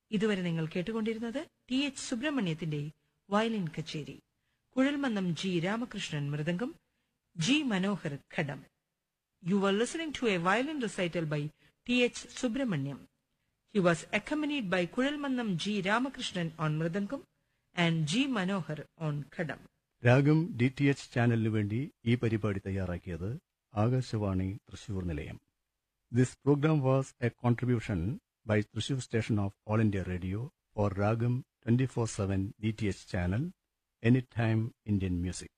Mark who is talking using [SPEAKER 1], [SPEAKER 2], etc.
[SPEAKER 1] ഇതുവരെ നിങ്ങൾ കേട്ടുകൊണ്ടിരുന്നത് ടി എച്ച് സുബ്രഹ്മണ്യത്തിന്റെ വയലിൻ കച്ചേരി Kuzhalmannam G Ramakrishnan mridangam G Manohar ghatam You were listening to a violin recital by T.H. Subramaniam. He was accompanied by Kuralmannam G. Ramakrishnan on Mridangam and G. Manohar on Khadam.
[SPEAKER 2] Raagam D T H ചാനലിനു വേണ്ടി ഈ പരിപാടി തയ്യാറാക്കിയത് ആകാശവാണി തൃശൂർ നിലയം this program was a contribution by Thrissur station of All India Radio for Raagam twenty four seven D T H channel any time Indian music